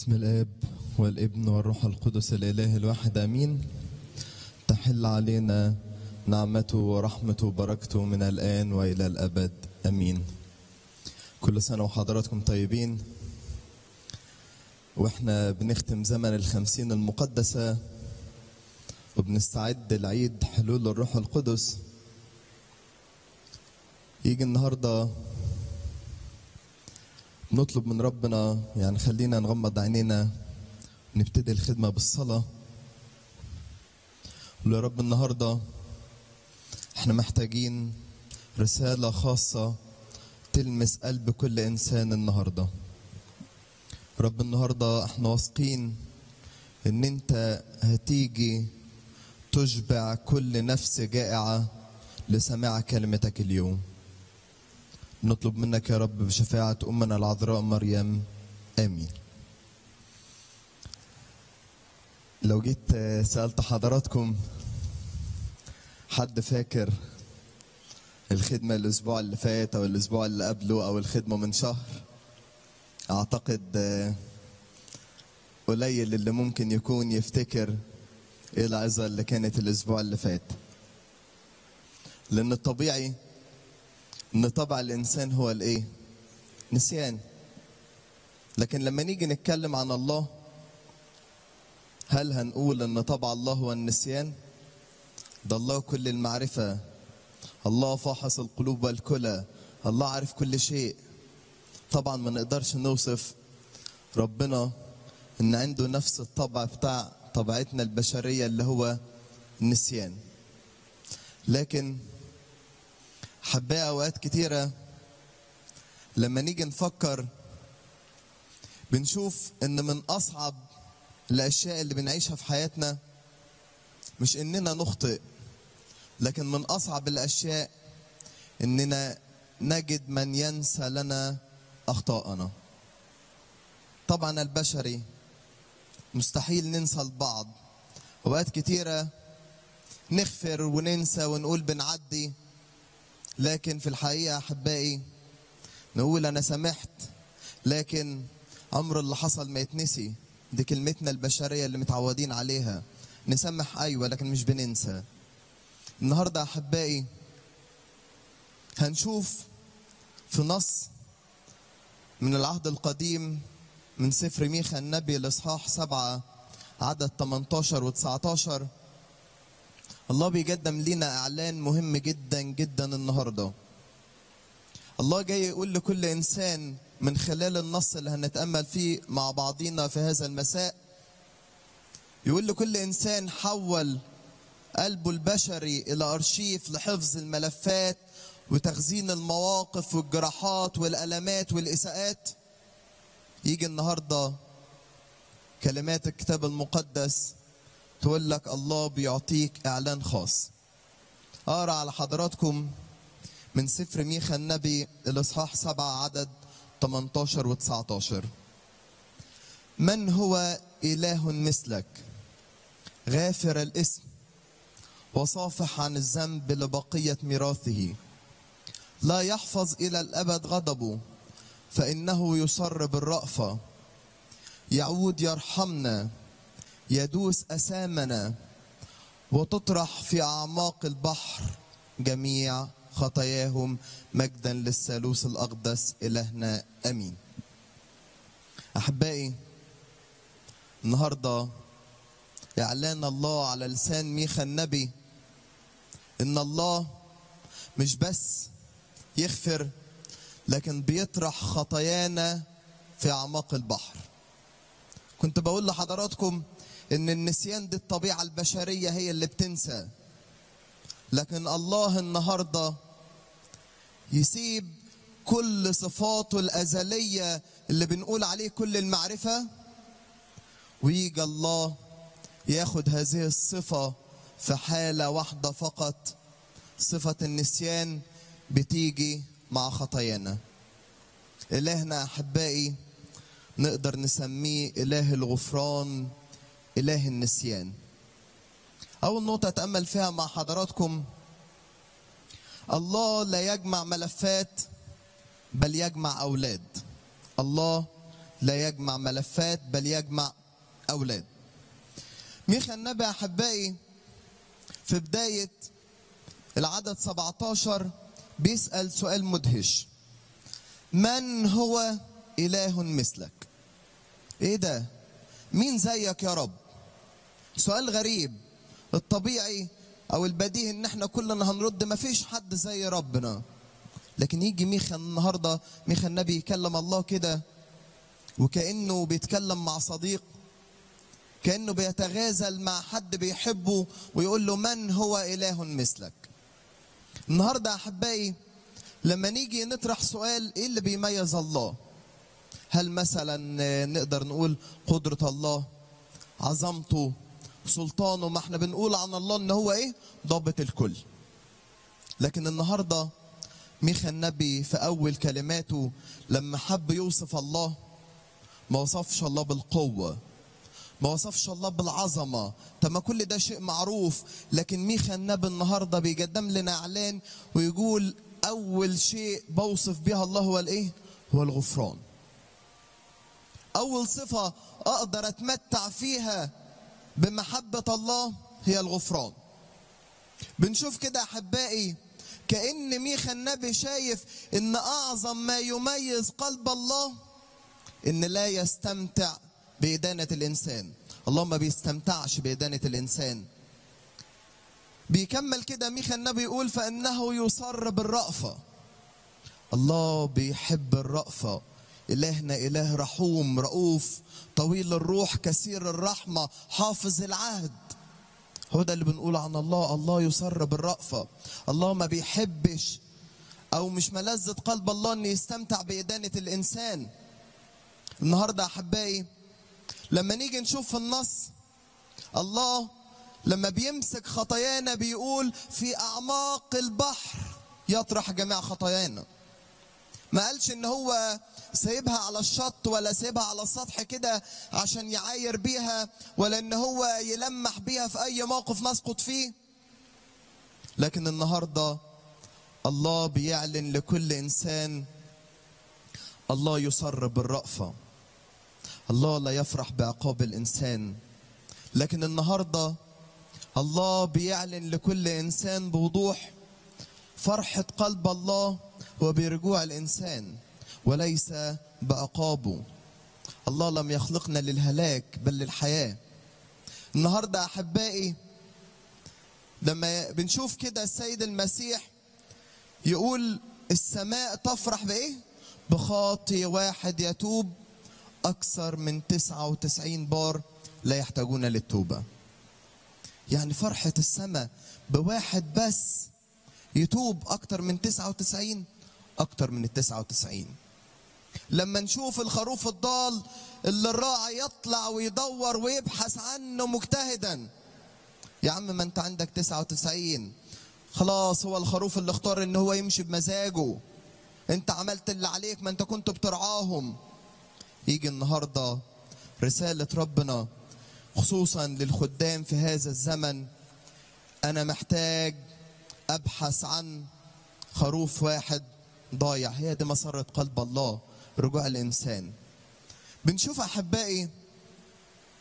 بسم الاب والابن والروح القدس الاله الواحد امين تحل علينا نعمته ورحمته وبركته من الان والى الابد امين كل سنه وحضراتكم طيبين واحنا بنختم زمن الخمسين المقدسه وبنستعد لعيد حلول الروح القدس يجي النهارده نطلب من ربنا يعني خلينا نغمض عينينا نبتدي الخدمة بالصلاة نقول يا رب النهاردة احنا محتاجين رسالة خاصة تلمس قلب كل إنسان النهاردة رب النهاردة احنا واثقين ان انت هتيجي تشبع كل نفس جائعة لسماع كلمتك اليوم نطلب منك يا رب بشفاعة أمنا العذراء مريم آمين لو جيت سألت حضراتكم حد فاكر الخدمة الأسبوع اللي فات أو الأسبوع اللي قبله أو الخدمة من شهر أعتقد قليل اللي ممكن يكون يفتكر إيه العظة اللي كانت الأسبوع اللي فات لأن الطبيعي ان طبع الانسان هو الايه نسيان لكن لما نيجي نتكلم عن الله هل هنقول ان طبع الله هو النسيان ده الله كل المعرفه الله فاحص القلوب والكلى الله عارف كل شيء طبعا ما نقدرش نوصف ربنا ان عنده نفس الطبع بتاع طبيعتنا البشريه اللي هو النسيان لكن حباه اوقات كتيره لما نيجي نفكر بنشوف ان من اصعب الاشياء اللي بنعيشها في حياتنا مش اننا نخطئ لكن من اصعب الاشياء اننا نجد من ينسى لنا اخطاءنا طبعا البشري مستحيل ننسى البعض اوقات كتيره نغفر وننسى ونقول بنعدي لكن في الحقيقة أحبائي نقول أنا سمحت لكن أمر اللي حصل ما يتنسي دي كلمتنا البشرية اللي متعودين عليها نسمح أيوة لكن مش بننسى النهاردة أحبائي هنشوف في نص من العهد القديم من سفر ميخا النبي الإصحاح سبعة عدد 18 و 19 الله بيقدم لنا اعلان مهم جدا جدا النهارده الله جاي يقول لكل انسان من خلال النص اللي هنتامل فيه مع بعضينا في هذا المساء يقول لكل انسان حول قلبه البشري الى ارشيف لحفظ الملفات وتخزين المواقف والجراحات والالمات والاساءات يجي النهارده كلمات الكتاب المقدس تقول لك الله بيعطيك اعلان خاص اقرا على حضراتكم من سفر ميخا النبي الاصحاح سبعة عدد 18 و 19 من هو اله مثلك غافر الاسم وصافح عن الذنب لبقيه ميراثه لا يحفظ الى الابد غضبه فانه يصر بالرأفه يعود يرحمنا يدوس أسامنا وتطرح في أعماق البحر جميع خطاياهم مجدا للثالوث الأقدس إلهنا أمين أحبائي النهاردة إعلان الله على لسان ميخا النبي إن الله مش بس يغفر لكن بيطرح خطايانا في أعماق البحر كنت بقول لحضراتكم ان النسيان دي الطبيعه البشريه هي اللي بتنسى لكن الله النهارده يسيب كل صفاته الازليه اللي بنقول عليه كل المعرفه ويجي الله ياخد هذه الصفه في حاله واحده فقط صفه النسيان بتيجي مع خطايانا الهنا احبائي نقدر نسميه اله الغفران إله النسيان أول نقطة أتأمل فيها مع حضراتكم الله لا يجمع ملفات بل يجمع أولاد الله لا يجمع ملفات بل يجمع أولاد ميخا النبي أحبائي في بداية العدد 17 بيسأل سؤال مدهش من هو إله مثلك إيه ده مين زيك يا رب سؤال غريب الطبيعي او البديهي ان احنا كلنا هنرد ما فيش حد زي ربنا لكن يجي ميخا النهارده ميخا النبي يكلم الله كده وكانه بيتكلم مع صديق كانه بيتغازل مع حد بيحبه ويقول له من هو اله مثلك النهارده احبائي لما نيجي نطرح سؤال ايه اللي بيميز الله هل مثلا نقدر نقول قدره الله عظمته سلطانه ما احنا بنقول عن الله ان هو ايه ضابط الكل لكن النهارده ميخا النبي في اول كلماته لما حب يوصف الله ما وصفش الله بالقوه ما وصفش الله بالعظمه طب ما كل ده شيء معروف لكن ميخا النبي النهارده بيقدم لنا اعلان ويقول اول شيء بوصف بها الله هو الايه هو الغفران اول صفه اقدر اتمتع فيها بمحبة الله هي الغفران بنشوف كده أحبائي كأن ميخا النبي شايف إن أعظم ما يميز قلب الله إن لا يستمتع بإدانة الإنسان الله ما بيستمتعش بإدانة الإنسان بيكمل كده ميخا النبي يقول فإنه يصر بالرأفة الله بيحب الرأفة إلهنا إله رحوم رؤوف طويل الروح كثير الرحمة حافظ العهد هو ده اللي بنقول عن الله الله يصر بالرأفة الله ما بيحبش أو مش ملذة قلب الله أن يستمتع بإدانة الإنسان النهاردة أحبائي لما نيجي نشوف في النص الله لما بيمسك خطايانا بيقول في أعماق البحر يطرح جميع خطايانا ما قالش ان هو سايبها على الشط ولا سايبها على السطح كده عشان يعاير بيها ولا ان هو يلمح بيها في اي موقف نسقط فيه لكن النهارده الله بيعلن لكل انسان الله يصر بالرأفة الله لا يفرح بعقاب الانسان لكن النهارده الله بيعلن لكل انسان بوضوح فرحة قلب الله هو برجوع الانسان وليس بعقابه الله لم يخلقنا للهلاك بل للحياه النهارده احبائي لما بنشوف كده السيد المسيح يقول السماء تفرح بايه بخاطي واحد يتوب اكثر من 99 بار لا يحتاجون للتوبه يعني فرحه السماء بواحد بس يتوب اكتر من 99 اكتر من ال 99 لما نشوف الخروف الضال اللي الراعي يطلع ويدور ويبحث عنه مجتهدا يا عم ما انت عندك 99 خلاص هو الخروف اللي اختار ان هو يمشي بمزاجه انت عملت اللي عليك ما انت كنت بترعاهم يجي النهارده رساله ربنا خصوصا للخدام في هذا الزمن انا محتاج ابحث عن خروف واحد ضايع هي دي مسرة قلب الله رجوع الانسان بنشوف احبائي